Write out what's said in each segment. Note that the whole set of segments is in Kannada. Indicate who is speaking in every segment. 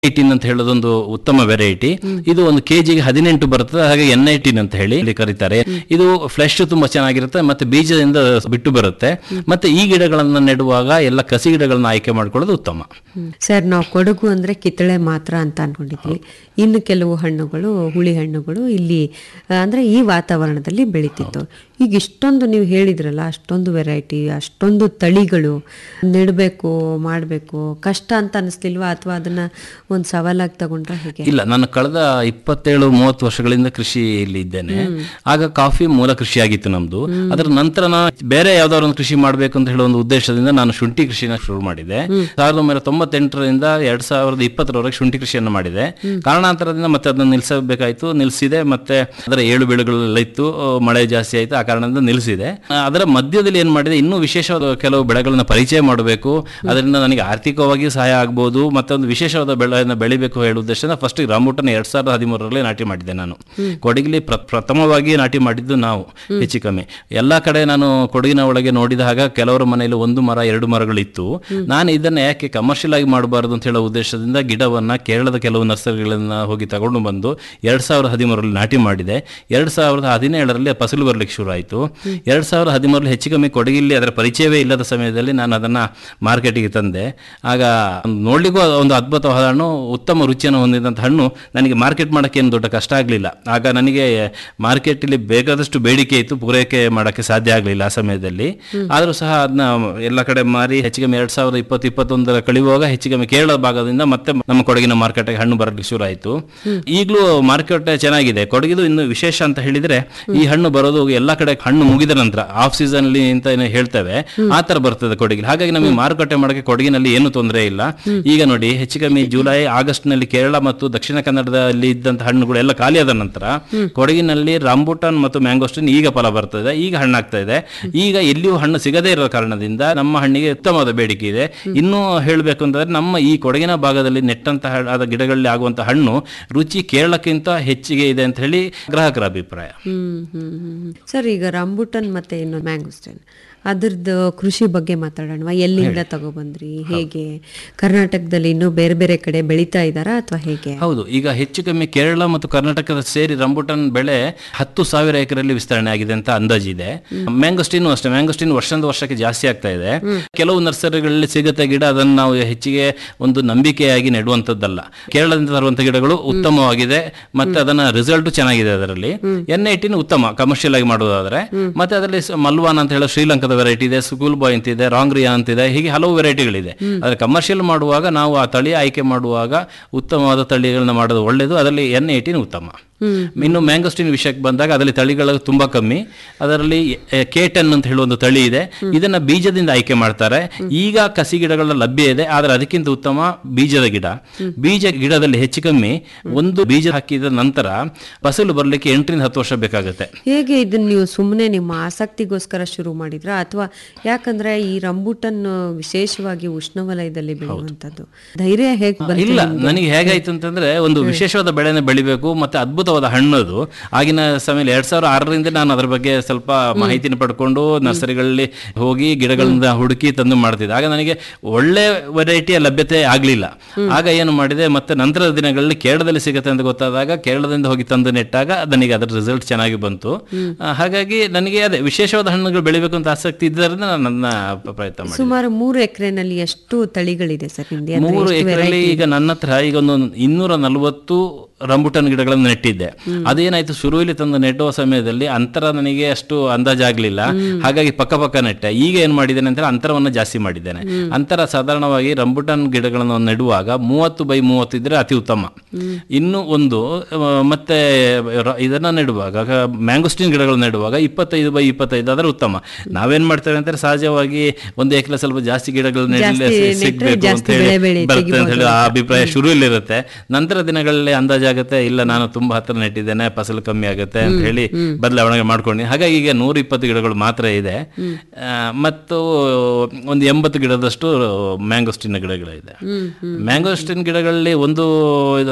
Speaker 1: ಏಯ್ಟೀನ್ ಅಂತ ಹೇಳೋದೊಂದು ಉತ್ತಮ ವೆರೈಟಿ ಇದು ಒಂದು ಕೆಜಿಗೆ ಹದಿನೆಂಟು ಬರ್ತದೆ ಹಾಗೆ ಎನ್ ಏಯ್ಟೀನ್ ಅಂತ ಹೇಳಿ ಇಲ್ಲಿ ಕರೀತಾರೆ ಇದು ಫ್ಲೆಶ್ ತುಂಬಾ ಚೆನ್ನಾಗಿರುತ್ತೆ ಮತ್ತೆ ಬೀಜದಿಂದ ಬಿಟ್ಟು ಬರುತ್ತೆ ಮತ್ತೆ ಈ ಗಿಡಗಳನ್ನ ನೆಡುವಾಗ ಎಲ್ಲ ಕಸಿ ಗಿಡಗಳನ್ನ ಆಯ್ಕೆ ಮಾಡ್ಕೊಳ್ಳೋದು ಉತ್ತಮ
Speaker 2: ಸರ್ ನಾವು ಕೊಡಗು ಅಂದ್ರೆ ಕಿತ್ತಳೆ ಮಾತ್ರ ಅಂತ ಅನ್ಕೊಂಡಿದ್ವಿ ಇನ್ನು ಕೆಲವು ಹಣ್ಣುಗಳು ಹುಳಿ ಹಣ್ಣುಗಳು ಇಲ್ಲಿ ಆ, ಅಂದ್ರೆ ಈ ವಾತಾವರಣದಲ್ಲಿ ಬೆಳೀತಿತ್ತು ಈಗ ಇಷ್ಟೊಂದು ನೀವು ಹೇಳಿದ್ರಲ್ಲ ಅಷ್ಟೊಂದು ವೆರೈಟಿ ಅಷ್ಟೊಂದು ತಳಿಗಳು ನೆಡಬೇಕು ಮಾಡಬೇಕು ಕಷ್ಟ ಅಂತ ಅನಿಸ್ಲಿಲ್ವಾ ಅಥವಾ ಅದನ್ನ ಒಂದು ಸವಾಲಾಗಿ ತಗೊಂಡ್ರೆ ಹೇಗೆ
Speaker 1: ಇಲ್ಲ ನಾನು ಕಳೆದ ಇಪ್ಪತ್ತೇಳು ಮೂವತ್ತು ವರ್ಷಗಳಿಂದ ಕೃಷಿಯಲ್ಲಿ ಇದ್ದೇನೆ ಆಗ ಕಾಫಿ ಮೂಲ ಕೃಷಿ ಆಗಿತ್ತು ನಮ್ದು ಅದರ ನಂತರ ನಾ ಬೇರೆ ಯಾವ್ದಾದ್ರು ಒಂದು ಕೃಷಿ ಮಾಡಬೇಕು ಅಂತ ಹೇಳೋ ಒಂದು ಉದ್ದೇಶದಿಂದ ನಾನು ಶುಂಠಿ ಕೃಷಿನ ಶುರು ಮಾಡಿದೆ ಸಾವಿರದ ಒಂಬೈನೂರ ತೊಂಬತ್ತೆಂಟರಿಂದ ಎರಡ್ ಸಾವಿರದ ಇಪ್ಪತ್ತರವರೆಗೆ ಶುಂಠಿ ಕೃಷಿಯನ್ನು ಮಾಡಿದೆ ಕಾರಣಾಂತರದಿಂದ ಮತ್ತೆ ಅದನ್ನ ನಿಲ್ಲಿಸಬೇಕಾಯ್ತು ನಿಲ್ಲಿಸಿದೆ ಮತ್ತೆ ಅದರ ಏಳು ಬೀಳುಗಳೆಲ್ಲ ಇತ್ತು ಆ, ಮಳೆ ಜಾಸ್ತಿ ಆಯ್ತು ಆ ಕಾರಣದಿಂದ ನಿಲ್ಲಿಸಿದೆ ಆ, ಅದರ ಮಧ್ಯದಲ್ಲಿ ಏನ್ ಮಾಡಿದೆ ಇನ್ನೂ ವಿಶೇಷವಾದ ಕೆಲವು ಬೆಳೆಗಳನ್ನ ಪರಿಚಯ ಮಾಡಬೇಕು ಅದರಿಂದ ನನಗೆ ಆರ್ಥಿಕವಾಗಿ ಸಹಾಯ ಆಗ್ಬೋದು ಮತ್ತೆ ಒಂದು ವಿಶೇಷವಾದ ಬೆಳೆಯನ್ನು ಬೆಳಿಬೇಕು ಹೇಳುವ ಉದ್ದೇಶದಿಂದ ಫಸ್ಟ್ ರಾಮೂಟನ ಎರಡ್ ಸಾವಿರದ ಹದಿಮೂರರಲ್ಲಿ ನಾಟಿ ಮಾಡಿದ್ದೆ ನಾನು ಕೊಡಗಿಲಿ ಪ್ರ- ಪ್ರಥಮವಾಗಿ ನಾಟಿ ಮಾಡಿದ್ದು ನಾವು ಹೆಚ್ಚು ಕಮ್ಮಿ ಎಲ್ಲಾ ಕಡೆ ನಾನು ಕೊಡಗಿನ ಒಳಗೆ ನೋಡಿದಾಗ ಕೆಲವರ ಮನೆಯಲ್ಲಿ ಒಂದು ಮರ ಎರಡು ಮರಗಳಿತ್ತು ನಾನು ಇದನ್ನ ಯಾಕೆ ಕಮರ್ಷಿಯಲ್ ಆಗಿ ಮಾಡಬಾರದು ಅಂತ ಹೇಳೋ ಉದ್ದೇಶದಿಂದ ಗಿಡವನ್ನ ಕೇರಳದ ಕೆಲವು ನರ್ಸರಿಗಳನ್ನ ಹೋಗಿ ತಗೊಂಡು ಬಂದು ಎರಡ್ ಸಾವಿರದ ಹದಿಮೂರರಲ್ಲಿ ನಾಟಿ ಮಾಡಿದೆ ಎರಡ್ ಸಾವಿರದ ಹದಿನೇಳರಲ್ಲಿ ಫಸಲು ಬರ್ಲಿಕ್ಕೆ ಶುರು ಆಯಿತು ಎರಡ್ ಸಾವಿರದ ಹದಿಮೂರರಲ್ಲಿ ಹೆಚ್ಚು ಕಮ್ಮಿ ಕೊಡಗಿಲ್ಲಿ ಅದರ ಪರಿಚಯವೇ ಇಲ್ಲದ ಸಮಯದಲ್ಲಿ ನಾನು ಅದನ್ನ ಮಾರ್ಕೆಟಿಗೆ ತಂದೆ ಆಗ ನೋಡ್ಲಿಕ್ಕೂ ಅದು ಒಂದು ಅದ್ಭುತವಾದ ಹಣ್ಣು ಉತ್ತಮ ರುಚಿಯನ್ನು ಹೊಂದಿದಂಥ ಹಣ್ಣು ನನಗೆ ಮಾರ್ಕೆಟ್ ಮಾಡೋಕ್ಕೆ ಏನು ದೊಡ್ಡ ಕಷ್ಟ ಆಗಲಿಲ್ಲ ಆಗ ನನಗೆ ಮಾರ್ಕೆಟಲ್ಲಿ ಬೇಕಾದಷ್ಟು ಬೇಡಿಕೆ ಇತ್ತು ಪೂರೈಕೆ ಮಾಡೋಕ್ಕೆ ಸಾಧ್ಯ ಆಗಲಿಲ್ಲ ಆ ಸಮಯದಲ್ಲಿ ಆದರೂ ಸಹ ಅದನ್ನ ಎಲ್ಲ ಕಡೆ ಮಾರಿ ಹೆಚ್ಚಿಗೆ ಎರಡ್ ಸಾವಿರದ ಇಪ್ಪತ್ತು ಇಪ್ಪತ್ತೊಂದರ ಕಳೆಯುವಾಗ ಹೆಚ್ಚಿಗೆ ಕೇರಳ ಭಾಗದಿಂದ ಮತ್ತೆ ನಮ್ಮ ಕೊಡಗಿನ ಮಾರ್ಕೆಟ್ಗೆ ಹಣ್ಣು ಬರಲಿಕ್ಕೆ ಶುರು ಆಯಿತು ಈಗಲೂ ಮಾರ್ಕೆಟ್ ಚೆನ್ನಾಗಿದೆ ಕೊಡಗಿದು ಇನ್ನು ವಿಶೇಷ ಅಂತ ಹೇಳಿದ್ರೆ ಈ ಹಣ್ಣು ಬರೋದು ಎಲ್ಲ ಕಡೆ ಹಣ್ಣು ಮುಗಿದ ನಂತರ ಆಫ್ ಸೀಸನ್ ಅಲ್ಲಿ ಅಂತ ಏನು ಹೇಳ್ತೇವೆ ಆ ತರ ಬರ್ತದೆ ಕೊಡಗಿಲಿ ಹಾಗಾಗಿ ನಮಗೆ ಮಾರುಕಟ್ಟೆ ಮಾಡೋಕೆ ಕೊಡಗಿನಲ್ಲಿ ಏನು ತೊಂದರೆ ಇಲ್ಲ ಈಗ ನೋಡಿ ಹೆಚ್ಚು ಕಮ್ಮಿ ಜುಲೈ ಆಗಸ್ಟ್ ನಲ್ಲಿ ಕೇರಳ ಮತ್ತು ದಕ್ಷಿಣ ಕನ್ನಡದಲ್ಲಿ ಇದ್ದಂತ ಹಣ್ಣುಗಳು ಎಲ್ಲ ಖಾಲಿಯಾದ ನಂತರ ಕೊಡಗಿನಲ್ಲಿ ರಾಂಬುಟಾನ್ ಮತ್ತು ಮ್ಯಾಂಗೋಸ್ಟಿನ್ ಈಗ ಫಲ ಬರ್ತದೆ ಈಗ ಹಣ್ಣಾಗ್ತಾ ಇದೆ ಈಗ ಎಲ್ಲಿಯೂ ಹಣ್ಣು ಸಿಗದೇ ಇರೋ ಕಾರಣದಿಂದ ನಮ್ಮ ಹಣ್ಣಿಗೆ ಉತ್ತಮವಾದ ಬೇಡಿಕೆ ಇದೆ ಇನ್ನೂ ಹೇಳಬೇಕು ಅಂತಂದ್ರೆ ನಮ್ಮ ಈ ಕೊಡಗಿನ ಭಾಗದಲ್ಲಿ ನೆಟ್ಟಂತಹ ಆದ ಗಿಡಗಳಲ್ಲಿ ಆಗುವಂತಹ ಹಣ್ಣು ರುಚಿ ಕೇರಳಕ್ಕಿಂತ ಹೆಚ್ಚಿಗೆ ಇದೆ ಅಂತ ಹೇಳಿ ಗ್ರಾಹಕರ ಅಭಿಪ್ರಾಯ
Speaker 2: ಹ್ಮ್ ಹ್ಮ್ ಹ್ಮ್ ಸರ್ ಈಗ ರಂಬುಟನ್ ಮತ್ತೆ ಇನ್ನು ಮ್ಯಾಂಗೋಸ್ಟನ್ ಅದ್ರದ್ದು ಕೃಷಿ ಬಗ್ಗೆ ಮಾತಾಡೋಣ ಎಲ್ಲಿಂದ ತಗೊಬಂದ್ರಿ ಹೇಗೆ ಕರ್ನಾಟಕದಲ್ಲಿ ಇನ್ನೂ ಬೇರೆ ಬೇರೆ ಕಡೆ ಬೆಳೀತಾ ಇದ್ದಾರಾ ಅಥವಾ ಹೇಗೆ
Speaker 1: ಹೌದು ಈಗ ಹೆಚ್ಚು ಕಮ್ಮಿ ಕೇರಳ ಮತ್ತು ಕರ್ನಾಟಕದ ಸೇರಿ ರಂಬುಟನ್ ಬೆಳೆ ಹತ್ತು ಸಾವಿರ ಎಕರೆಯಲ್ಲಿ ವಿಸ್ತರಣೆ ಆಗಿದೆ ಅಂತ ಅಂದಾಜಿದೆ ಮ್ಯಾಂಗೋಸ್ಟಿನ್ ಅಷ್ಟೇ ಮ್ಯಾಂಗೋಸ್ಟಿನ್ ವರ್ಷದಿಂದ ವರ್ಷಕ್ಕೆ ಜಾಸ್ತಿ ಆಗ್ತಾ ಇದೆ ಕೆಲವು ನರ್ಸರಿಗಳಲ್ಲಿ ಸಿಗುತ್ತೆ ಗಿಡ ಅದನ್ನು ನಾವು ಹೆಚ್ಚಿಗೆ ಒಂದು ನಂಬಿಕೆಯಾಗಿ ನೆಡುವಂತದ್ದಲ್ಲ ಕೇರಳದಿಂದ ತರುವಂತ ಗಿಡಗಳು ಉತ್ತಮವಾಗಿದೆ ಮತ್ತೆ ಅದನ್ನ ರಿಸಲ್ಟ್ ಚೆನ್ನಾಗಿದೆ ಅದರಲ್ಲಿ ಎನ್ ಐಟಿನ ಉತ್ತಮ ಕಮರ್ಷಿಯಲ್ ಆಗಿ ಮಾಡೋದಾದ್ರೆ ಮತ್ತೆ ಅದರಲ್ಲಿ ಸ- ಮಲ್ವಾನ್ ಅಂತ ಹೇಳೋ ಶ್ರೀಲಂಕಾದ ವೆರೈಟಿ ಇದೆ ಸ್ಕೂಲ್ ಬಾಯ್ ಅಂತ ಇದೆ ರಾಂಗ್ರಿಯಾ ಅಂತ ಇದೆ ಹೀಗೆ ಹಲವು ವೆರೈಟಿಗಳಿದೆ ಆದ್ರೆ ಕಮರ್ಷಿಯಲ್ ಮಾಡುವಾಗ ನಾವು ಆ ತಳಿ ಆಯ್ಕೆ ಮಾಡುವಾಗ ಉತ್ತಮವಾದ ತಳಿಗಳನ್ನ ಮಾಡೋದು ಒಳ್ಳೆಯದು ಅದರಲ್ಲಿ ಎನ್ ಏಯ್ಟೀನ್ ಉತ್ತಮ ಇನ್ನು ಮ್ಯಾಂಗೋಸ್ಟಿನ್ ವಿಷಯಕ್ಕೆ ಬಂದಾಗ ಅದರಲ್ಲಿ ತಳಿಗಳು ತುಂಬಾ ಕಮ್ಮಿ ಅದರಲ್ಲಿ ಕೆ ಟೆನ್ ಅಂತ ಹೇಳುವ ಒಂದು ತಳಿ ಇದೆ ಇದನ್ನ ಬೀಜದಿಂದ ಆಯ್ಕೆ ಮಾಡ್ತಾರೆ ಈಗ ಕಸಿ ಗಿಡಗಳ ಲಭ್ಯ ಇದೆ ಆದ್ರೆ ಅದಕ್ಕಿಂತ ಉತ್ತಮ ಬೀಜದ ಗಿಡ ಬೀಜ ಗಿಡದಲ್ಲಿ ಹೆಚ್ಚು ಕಮ್ಮಿ ಒಂದು ಬೀಜ ಹಾಕಿದ ನಂತರ ಫಸಲು ಬರಲಿಕ್ಕೆ ಎಂಟರಿಂದ ಹತ್ತು ವರ್ಷ ಬೇಕಾಗುತ್ತೆ
Speaker 2: ಹೇಗೆ ಇದನ್ನ ನೀವು ಸುಮ್ಮನೆ ನಿಮ್ಮ ಆಸಕ್ತಿಗೋಸ್ಕರ ಶುರು ಮಾಡಿದ್ರಾ ಅಥವಾ ಯಾಕಂದ್ರೆ ಈ ರಂಬುಟನ್ ವಿಶೇಷವಾಗಿ ಉಷ್ಣವಲಯದಲ್ಲಿ ಬೆಳೆಯುವಂಥದ್ದು ಧೈರ್ಯ ಹೇಗೆ ಬಂತು
Speaker 1: ಇಲ್ಲ
Speaker 2: ನಿಮ್ಗೆ?
Speaker 1: ನನಗೆ ಹೇಗಾಯ್ತು ಅಂತಂದ್ರೆ ಒಂದು ವಿಶೇಷವಾದ ಬೆಳೆನ ಬೆಳಿಬೇಕು ಮತ್ತೆ ಅದ್ಭುತವಾದ ಹಣ್ಣು ಅದು ಆಗಿನ ಸಮಯದಲ್ಲಿ ಎರಡ್ ಸಾವಿರ ಆರರಿಂದ ನಾನು ಅದ್ರ ಬಗ್ಗೆ ಸ್ವಲ್ಪ ಮಾಹಿತಿನ ಪಡ್ಕೊಂಡು ನರ್ಸರಿಗಳಲ್ಲಿ ಹೋಗಿ ಗಿಡಗಳನ್ನ ಹುಡುಕಿ ತಂದು ಮಾಡ್ತಿದ್ದೆ ಆಗ ನನಗೆ ಒಳ್ಳೆ ವೆರೈಟಿಯ ಲಭ್ಯತೆ ಆಗ್ಲಿಲ್ಲ ಆಗ ಏನು ಮಾಡಿದೆ ಮತ್ತೆ ನಂತರದ ದಿನಗಳಲ್ಲಿ ಕೇರಳದಲ್ಲಿ ಸಿಗುತ್ತೆ ಅಂತ ಗೊತ್ತಾದಾಗ ಕೇರಳದಿಂದ ಹೋಗಿ ತಂದು ನೆಟ್ಟಾಗ ನನಗೆ ಅದರ ರಿಸಲ್ಟ್ ಚೆನ್ನಾಗಿ ಬಂತು ಆ, ಹಾಗಾಗಿ ನನಗೆ ಅದೇ ವಿಶೇಷವಾದ ಹಣ್ಣುಗಳು ಬೆಳಿಬೇಕು ಅಂತ ಆಸಕ್ತಿ ಇದ್ದರಿಂದ ನಾನು ನನ್ನ ಪ್ರಯತ್ನ ಮಾಡಿದೆ
Speaker 2: ಸುಮಾರು ಮೂರು ಎಕರೆನಲ್ಲಿ ಎಷ್ಟು ತಳಿಗಳಿದೆ ಸರ್ ನಿಮ್ದು ಅಂದ್ರೆ
Speaker 1: ಮೂರು
Speaker 2: ಎಷ್ಟು
Speaker 1: ಎಕರೆಯಲ್ಲಿ ಈಗ ನನ್ನ ಹತ್ರ ಈಗ ಒಂದು ಇನ್ನೂರ ನಲವತ್ತು ರಂಬುಟನ್ ಗಿಡಗಳನ್ನು ನೆಟ್ಟಿದ್ದೆ ಅದೇನಾಯ್ತು ಶುರುವಿಲಿ ತಂದು ನೆಟ್ಟುವ ಸಮಯದಲ್ಲಿ ಅಂತರ ನನಗೆ ಅಷ್ಟು ಅಂದಾಜಾಗ್ಲಿಲ್ಲ ಹಾಗಾಗಿ ಪಕ್ಕ ಪಕ್ಕ ನೆಟ್ಟೆ ಈಗ ಏನ್ ಮಾಡಿದ್ದೇನೆ ಅಂತ ಅಂತರವನ್ನು ಜಾಸ್ತಿ ಮಾಡಿದ್ದೇನೆ ಅಂತರ ಸಾಧಾರಣವಾಗಿ ರಂಬುಟನ್ ಗಿಡಗಳನ್ನು ನೆಡುವಾಗ ಮೂವತ್ತು ಬೈ ಮೂವತ್ತು ಇದ್ರೆ ಅತಿ ಉತ್ತಮ ಇನ್ನು ಒಂದು ಆ, ಮತ್ತೆ ರ- ಇದನ್ನ ನೆಡುವಾಗ ಮ್ಯಾಂಗೋಸ್ಟಿನ್ ಗಿಡಗಳನ್ನು ನೆಡುವಾಗ ಇಪ್ಪತ್ತೈದು ಬೈ ಇಪ್ಪತ್ತೈದು ಆದ್ರೆ ಉತ್ತಮ ನಾವೇನ್ ಮಾಡ್ತೇವೆ ಅಂತಾರೆ ಸಹಜವಾಗಿ ಒಂದು ಎಕರೆ ಸ್ವಲ್ಪ ಜಾಸ್ತಿ ಗಿಡಗಳು ನೆಡಲಿ
Speaker 2: ಜಾಸ್ತಿ ನೆಟ್ರೆ
Speaker 1: ಸಿಗ್ಬೇಕು ಅಂತ
Speaker 2: ಜಾಸ್ತಿ
Speaker 1: ಹೇಳಿ
Speaker 2: ಬೆಳೆ ಬೆಳೆ
Speaker 1: ಬರುತ್ತೆ ಅಂತ ಹೇಳಿ
Speaker 2: ತೆಗಿಬೋದು
Speaker 1: ಆ ಅಭಿಪ್ರಾಯ ಶುರುವಿಲಿರುತ್ತೆ ನಂತರ ದಿನಗಳಲ್ಲಿ ಅಂದಾಜಾಗುತ್ತೆ ಇಲ್ಲ ನಾನು ತುಂಬಾ ಹತ್ರ ನೆಟ್ಟಿದ್ದೇನೆ ಫಸಲು ಕಮ್ಮಿ ಆಗುತ್ತೆ ಅಂತ ಹೇಳಿ ಬದಲಾವಣೆ ಮಾಡ್ಕೊಂಡು ಹಾಗಾಗಿ ಈಗ ನೂರ ಇಪ್ಪತ್ತು ಗಿಡಗಳು ಮಾತ್ರ ಇದೆ ಆ, ಮತ್ತು ಒಂದು ಎಂಬತ್ತು ಗಿಡದಷ್ಟು ಮ್ಯಾಂಗೋಸ್ಟಿನ್ ಗಿಡಗಳಿದೆ ಮ್ಯಾಂಗೋಸ್ಟಿನ್ ಗಿಡಗಳಲ್ಲಿ ಒಂದು ಇದಂದ್ರೆ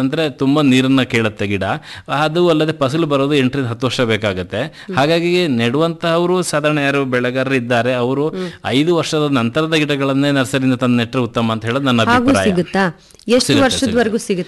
Speaker 1: ಅಂತಂದ್ರೆ ತುಂಬಾ ನೀರನ್ನ ಕೇಳುತ್ತೆ ಗಿಡ ಅದು ಅಲ್ಲದೆ ಫಸಲು ಬರೋದು ಎಂಟರಿಂದ ಹತ್ತು ವರ್ಷ ಬೇಕಾಗತ್ತೆ ಹಾಗಾಗಿ ನೆಡುವಂತಹವರು ಸಾಧಾರಣ ಯಾರು ಬೆಳೆಗಾರರು ಇದ್ದಾರೆ ಅವರು ಐದು ವರ್ಷದ ನಂತರದ ಗಿಡಗಳನ್ನೇ ನರ್ಸರಿಯಿಂದ ತಂದು ನೆಟ್ಟರೆ ಉತ್ತಮ ಅಂತ ಹೇಳೋದು ನನ್ನ
Speaker 2: ಹಾಗೂ
Speaker 1: ಅಭಿಪ್ರಾಯ
Speaker 2: ಸಿಗುತ್ತಾ ಎಷ್ಟು ವರ್ಷದವರೆಗೂ ಸಿಗುತ್ತೆ